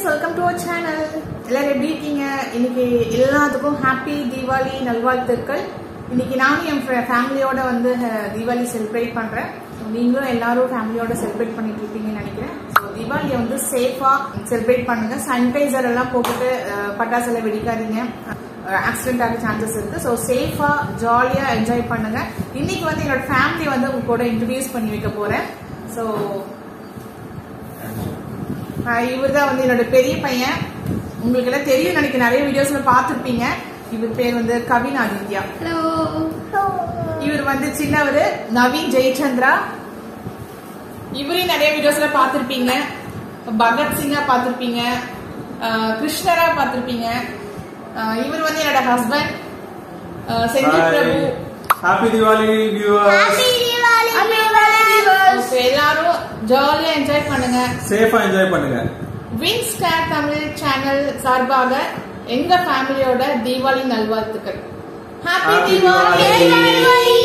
Friends welcome to our channel எல்லாரும் எப்படி இருக்கீங்க இன்னைக்கு எல்லாத்துக்கும் ஹாப்பி தீபாவளி நல்வாழ்த்துக்கள் இன்னைக்கு நானும் என் ஃபேமிலியோட வந்து அஹ், தீபாவளி செலிப்ரேட் பண்றேன் So, நீங்களும் எல்லாரும் ஃபேமிலியோட செலிப்ரேட் பண்ணிட்டு இருப்பீங்கன்னு நினைக்கிறேன் ஸோ தீபாவளியை வந்து சேஃபா செலிப்ரேட் பண்ணுங்க சானிடைசர் எல்லாம் போட்டுட்டு அஹ், பட்டாசுல வெடிக்காதீங்க ஆக்சிடென்ட் ஆக சான்சஸ் இருக்கு ஸோ சேஃபா ஜாலியா என்ஜாய் பண்ணுங்க இன்னைக்கு வந்து என்னோட ஃபேமிலி வந்து உங்க கூட இன்ட்ரடியூஸ் பண்ணி வைக்க போறேன் ஸோ இவர் தான் வந்து என்னோட பெரிய பையன் உங்களுக்கு எல்லாம் தெரியும் நினைக்கிறேன் நிறைய வீடியோஸ்ல பார்த்திருப்பீங்க இவர் பேர் வந்து கவின் ஆதித்யா ஹலோ இவர் வந்து சின்னவர் நவீன் ஜெயச்சந்திரா இவரையும் நிறைய வீடியோஸ்ல பார்த்திருப்பீங்க பகத்சிங்கா பார்த்திருப்பீங்க அஹ் கிருஷ்ணரா பார்த்திருப்பீங்க அஹ் இவர் வந்து என்னோட husband Senthil Prabhu happy Diwali viewers So, எல்லாரும் ஜாலியா என்ஜாய் பண்ணுங்க சேஃபா என்ஜாய் பண்ணுங்க வின் ஸ்டார் தமிழ் சேனல் சார்பாக எங்க ஃபேமிலியோட தீபாவளி நல்வாழ்த்துக்கள் ஹாப்பி Happy தீபாவளி Diwali.